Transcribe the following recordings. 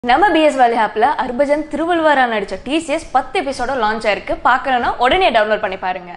நம்ம பிஎஸ் வேலி ஆப்ல ஹர்பஜன் திருவள்ளுவரா நடிச்ச டிசிஎஸ் பத்து எபிசோட லான்ச் ஆயிருக்கு பார்க்கணும்னா உடனே டவுன்லோட் பண்ணி பாருங்க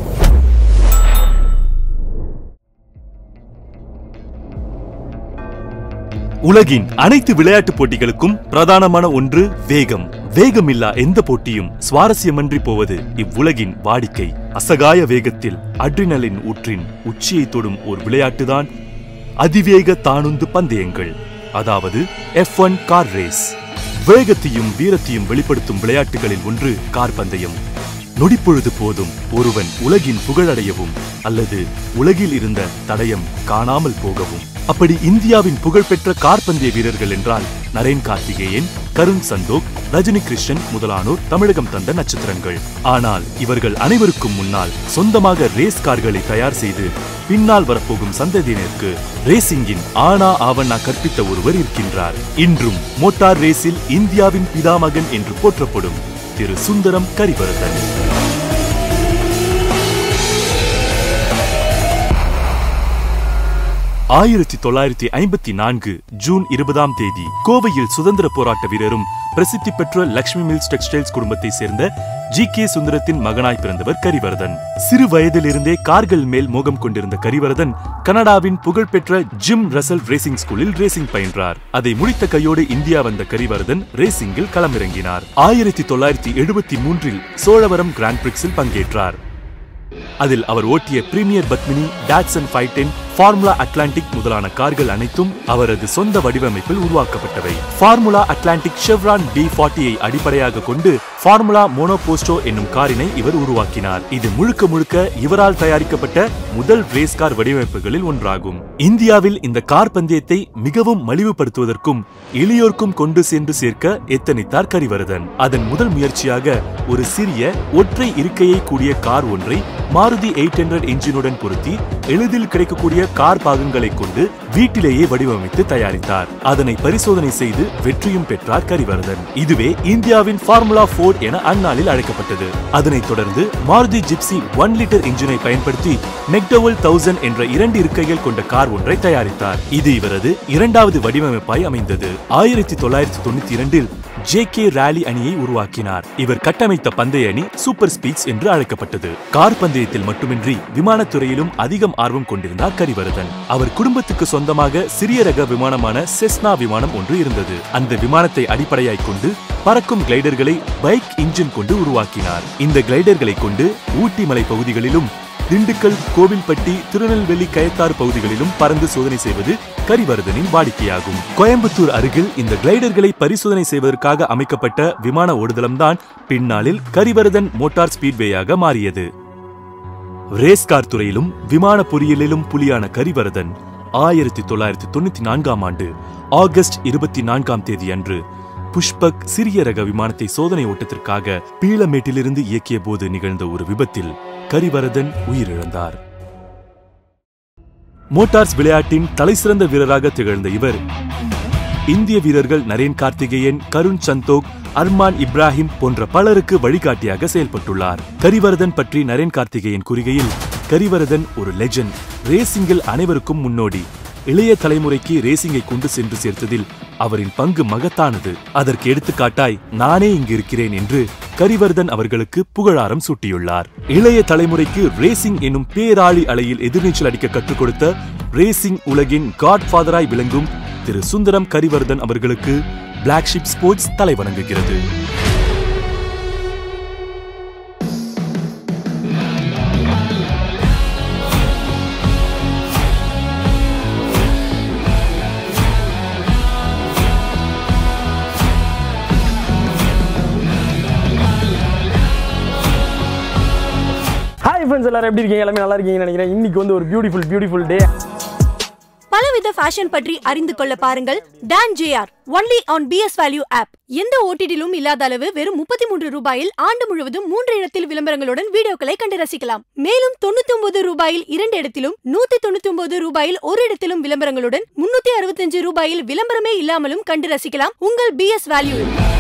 உலகின் அனைத்து விளையாட்டுப் போட்டிகளுக்கும் பிரதானமான ஒன்று வேகம் வேகமில்லா எந்த போட்டியும் சுவாரஸ்யமன்றி போவது இவ்வுலகின் வாடிக்கை அசகாய வேகத்தில் அட்ரினலின் ஊற்றின் உச்சியை தொடும் ஒரு விளையாட்டுதான் அதிவேக தானுந்து பந்தயங்கள் அதாவது எஃப் ஒன் கார் ரேஸ் வேகத்தையும் வீரத்தையும் வெளிப்படுத்தும் விளையாட்டுகளில் ஒன்று கார் பந்தயம் நொடிப்பொழுது போதும் ஒருவன் உலகின் புகழடையவும் அல்லது உலகில் இருந்த தடயம் காணாமல் போகவும் அப்படி இந்தியாவின் புகழ்பெற்ற கார்பந்தய வீரர்கள் என்றால் நரேன் கார்த்திகேயன் கருண் சந்தோக் ரஜினி கிருஷ்ணன் முதலானோர் தமிழகம் தந்த நட்சத்திரங்கள் ஆனால் இவர்கள் அனைவருக்கும் முன்னால் சொந்தமாக ரேஸ் கார்களை தயார் செய்து பின்னால் வரப்போகும் சந்ததியினருக்கு ரேசிங்கின் ஆனா ஆவண்ணா கற்பித்த ஒருவர் இருக்கின்றார் இன்றும் மோட்டார் ரேஸில் இந்தியாவின் பிதாமகன் என்று போற்றப்படும் திரு சுந்தரம் கரிவரதன் ஆயிரத்தி தொள்ளாயிரத்தி ஐம்பத்தி நான்கு ஜூன் இருபதாம் தேதி கோவையில் சுதந்திர போராட்ட வீரரும் பிரசித்தி பெற்ற லக்ஷ்மி மில்ஸ் டெக்ஸ்டைல்ஸ் குடும்பத்தை சேர்ந்த ஜி கே சுந்தரத்தின் மகனாய் பிறந்தவர் கரிவரதன் சிறு வயதிலிருந்தே கார்கள் மேல் மோகம் கொண்டிருந்த கரிவரதன் கனடாவின் புகழ்பெற்ற ஜிம் ரசல் ரேசிங் ஸ்கூலில் ரேசிங் பயின்றார் அதை முடித்த கையோடு இந்தியா வந்த கரிவரதன் ரேசிங்கில் களமிறங்கினார் ஆயிரத்தி தொள்ளாயிரத்தி எழுபத்தி மூன்றில் சோழவரம் கிராண்ட் பிரிக்ஸில் பங்கேற்றார் அதில் அவர் ஓட்டிய premier Padmini Datsun five ten formula Atlantic முதலான கார்கள் அனைத்தும் அவரது சொந்த வடிவமைப்பில் உருவாக்கப்பட்டவை ஃபார்முலா அட்லாண்டிக் ஷெவ்ரான் பி ஃபார்ட்டியை அடிப்படையாக கொண்டு ஃபார்முலா மோனோபோஸ்டோ என்னும் காரினை இவர் உருவாக்கினார் இது முழுக்க முழுக்க இவரால் தயாரிக்கப்பட்ட முதல் ரேஸ் கார் வடிவமைப்புகளில் ஒன்றாகும் இந்தியாவில் இந்த கார் பந்தயத்தை மிகவும் மலிவுபடுத்துவதற்கும் எளியோர்க்கும் கொண்டு சென்று சேர்க்க எத்தனித்தார் கரிவரதன் அதன் முதல் முயற்சியாக ஒரு சிறிய ஒற்றை இருக்கையை கூடிய கார் ஒன்றை மாருதி எயிட் ஹண்ட்ரட் என்ஜினுடன் பொருத்தி எளிதில் கிடைக்கக்கூடிய கார் பாகங்களை கொண்டு வீட்டிலேயே வடிவமைத்து தயாரித்தார் அதனை பரிசோதனை செய்து வெற்றியும் பெற்றார் கரிவரதன் இதுவே இந்தியாவின் ஃபார்முலா போர்ட் என அந்நாளில் அழைக்கப்பட்டது அதனைத் தொடர்ந்து மாருதி ஜிப்சி ஒன் லிட்டர் இன்ஜினை பயன்படுத்தி மெக்டோவல் தௌசண்ட் என்ற இரண்டு இருக்கைகள் கொண்ட கார் ஒன்றை தயாரித்தார் இது இவரது இரண்டாவது வடிவமைப்பாய் அமைந்தது ஆயிரத்தி தொள்ளாயிரத்தி தொண்ணூத்தி இரண்டில் ஜே கே ராலி அணியை உருவாக்கினார் இவர் கட்டமைத்த பந்தய அணி சூப்பர் ஸ்பீட்ஸ் என்று அழைக்கப்பட்டது கார் பந்தயத்தில் மட்டுமின்றி விமானத்துறையிலும் அதிகம் ஆர்வம் கொண்டிருந்தார் கரிவரதன் அவர் குடும்பத்துக்கு சொந்தமாக சிறிய ரக விமானமான செஸ்னா விமானம் ஒன்று இருந்தது அந்த விமானத்தை அடிப்படையாய் கொண்டு பறக்கும் கிளைடர்களை பைக் இன்ஜின் கொண்டு உருவாக்கினார் இந்த கிளைடர்களை கொண்டு ஊட்டி மலை பகுதிகளிலும் திண்டுக்கல் கோவில்பட்டி திருநெல்வேலி கயத்தாறு பகுதிகளிலும் பறந்து சோதனை செய்வது கரிவரதனின் வாடிக்கையாகும் கோயம்புத்தூர் அருகில் இந்த கிளைடர்களை பரிசோதனை செய்வதற்காக அமைக்கப்பட்ட விமான ஓடுதளம்தான் பின்னாளில் கரிவரதன் மோட்டார் ஸ்பீட்வேயாக மாறியது ரேஸ் கார் துறையிலும் விமான பொறியியலிலும் புலியான கரிவரதன் ஆயிரத்தி தொள்ளாயிரத்தி தொண்ணூத்தி நான்காம் ஆண்டு ஆகஸ்ட் இருபத்தி நான்காம் தேதி அன்று புஷ்பக் சிறிய ரக விமானத்தை சோதனை ஓட்டத்திற்காக பீளமேட்டிலிருந்து இயக்கிய போது நிகழ்ந்த ஒரு விபத்தில் கரிவரதன் உயிரிழந்தார் மோட்டார்ஸ் விளையாட்டின் தலைசிறந்த வீரராக திகழ்ந்த இவர் இந்திய வீரர்கள் நரேன் கார்த்திகேயன் கருண் சந்தோக் அர்மான் இப்ராஹிம் போன்ற பலருக்கு வழிகாட்டியாக செயல்பட்டுள்ளார் கரிவரதன் பற்றி நரேன் கார்த்திகேயன் கூறுகையில் கரிவரதன் ஒரு லெஜண்ட் ரேசிங்கில் அனைவருக்கும் முன்னோடி இளைய தலைமுறைக்கு ரேசிங்கை கொண்டு சென்று சேர்த்ததில் அவரின் பங்கு மகத்தானது அதற்கு எடுத்துக்காட்டாய் நானே இங்கு இருக்கிறேன் என்று கரிவர்தன் அவர்களுக்கு புகழாரம் சூட்டியுள்ளார் இளைய தலைமுறைக்கு ரேசிங் என்னும் பேராளி அலையில் எதிர்நீச்சல் அடிக்க கற்றுக் கொடுத்த ரேசிங் உலகின் காட்ஃபாதராய் விளங்கும் திரு சுந்தரம் கரிவர்தன் அவர்களுக்கு பிளாக் ஷிப் ஸ்போர்ட்ஸ் தலைவணங்குகிறது ஹாய் ஃப்ரெண்ட்ஸ் எல்லாரும் எப்படி இருக்கீங்க எல்லாமே நல்லா இருக்கீங்கன்னு நினைக்கிறேன் இன்னைக்கு வந்து ஒரு பியூட்டிஃபுல் பியூட்டிஃபுல் டே பலவித ஃபேஷன் பற்றி அறிந்து கொள்ள பாருங்கள் Don JR only on BS value app எந்த ஓடிடிலும் இல்லாத அளவு வெறும் முப்பத்தி மூன்று ரூபாயில் ஆண்டு முழுவதும் மூன்று இடத்தில் விளம்பரங்களுடன் வீடியோக்களை கண்டு ரசிக்கலாம் மேலும் தொண்ணூத்தி ஒன்பது ரூபாயில் இரண்டு இடத்திலும் நூத்தி தொண்ணூத்தி ஒன்பது ரூபாயில் ஒரு இடத்திலும் விளம்பரங்களுடன் முன்னூத்தி அறுபத்தஞ்சு ரூபாயில் விளம்பரமே இல்லாமலும் கண்டு ரசிக்கலாம் உங்கள் பிஎஸ் வேல்யூ